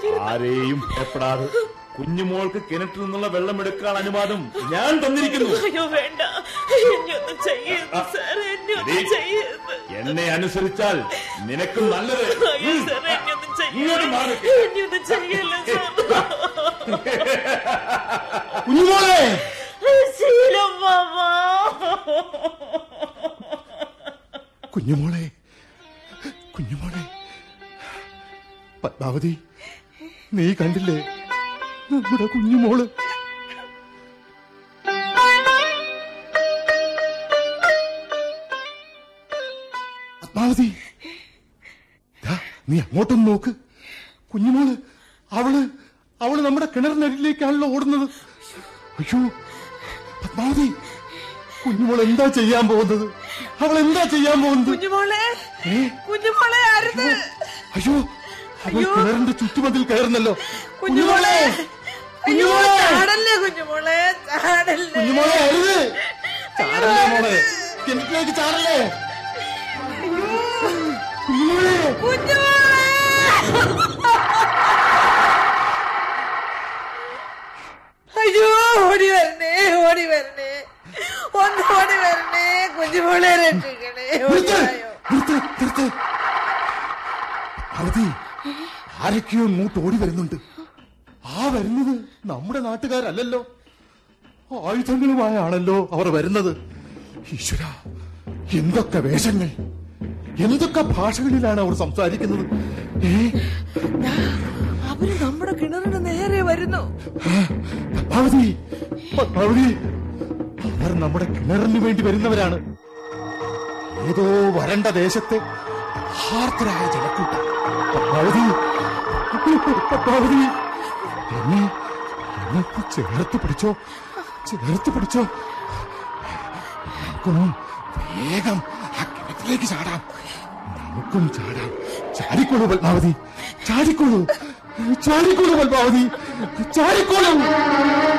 ചെയ്യരുത് ആരെയും ഭയപ്പെടാതെ കുഞ്ഞുമോൾക്ക് കിണറ്റിൽ നിന്നുള്ള വെള്ളം എടുക്കാൻ അനുവാദം ഞാൻ തന്നിരിക്കുന്നു അയ്യോ വേണ്ട എന്നെ ഒന്നും ചെയ്യരുത് സാർ എന്നെ ഒന്നും എടീ. ചെയ്യരുത് എന്നെ അനുസരിച്ചാൽ നിനക്ക് നല്ലത് അയ്യോ സാർ എന്നെ ഒന്നും ഇങ്ങോട്ട് മാറി ചെയ്യരുത് എന്നെ ഒന്നും ചെയ്യല്ല സാർ കുഞ്ഞുമോളെ ശീലം മാമാ കുഞ്ഞുമോളെ കുഞ്ഞുമോളെ പത്മാവതി നീ കണ്ടില്ലേ നമ്മുടെ കുഞ്ഞുമോള് പത്മാവതി ദാ, നീ അങ്ങോട്ടൊന്ന് നോക്ക് കുഞ്ഞുമോള് അവള് അവള് നമ്മുടെ കിണറിനരിലേക്കാണല്ലോ ഓടുന്നത് അയ്യോ പത്മാവതി കുഞ്ഞുമോൾ എന്താ ചെയ്യാൻ പോകുന്നത് അവൾ എന്താ ചെയ്യാൻ പോകുന്നത് കുഞ്ഞുമോളെ ഏ? കുഞ്ഞുമോളെ അരുത് അയ്യോ അവൾ അയ്യോ. കിണറിന്റെ ചുറ്റുമതിൽ കയറുന്നല്ലോ കുഞ്ഞുമോളെ അയ്യോ കുഞ്ഞുമോളെ ചാടല്ലേ കുഞ്ഞുമോളെ ചാടല്ലേ കുഞ്ഞുമോളെ അരുത് ചാടല്ലേ മോളെ കിണറ്റിലേക്ക് ചാടല്ലേ കുഞ്ഞുമോളെ കുഞ്ഞുമോളെ അയ്യോ ഓടി വരണേ ഓടി വരണേ ഒന്ന് ഓടി വരണേ കുഞ്ഞുമോളെ രക്ഷിക്കണേ നിർത്ത് ഓടിവായോ. നിർത്ത് നിർത്ത് അവധി ആരൊക്കെയോ ഇങ്ങോട്ട് ഓടി വരുന്നുണ്ട് ആ വരുന്നത് നമ്മുടെ നാട്ടുകാരല്ലല്ലോ ആയുധങ്ങളുമായാണല്ലോ അവർ വരുന്നത് ഈശ്വര എന്തൊക്കെ വേഷങ്ങൾ എന്തൊക്കെ ഭാഷകളിലാണ് അവർ സംസാരിക്കുന്നത് ഏ അവര് നമ്മുടെ കിണറിന് നേരെ വരുന്നു പത്മാവതി പത്മാവതി അവർ നമ്മുടെ കിണറിന് വേണ്ടി വരുന്നവരാണ് ഏതോ വരണ്ട ദേശത്തെ ഹാർത്തരായ ജനക്കൂട്ടം പത്മാവതി പത്മാവതി എന്നെ എന്നെ ഒന്ന് ചേർത്ത് പിടിച്ചോ ചേർത്ത് പിടിച്ചോ നമുക്കും വേഗം ആ കിണറ്റിലേക്ക് ചാടാം നമുക്കും ചാടാം ചാടിക്കോളൂ പത്മാവതി ചാടിക്കോളൂ ചാടിക്കോളൂ പത്മാവതി ചാടിക്കോളൂ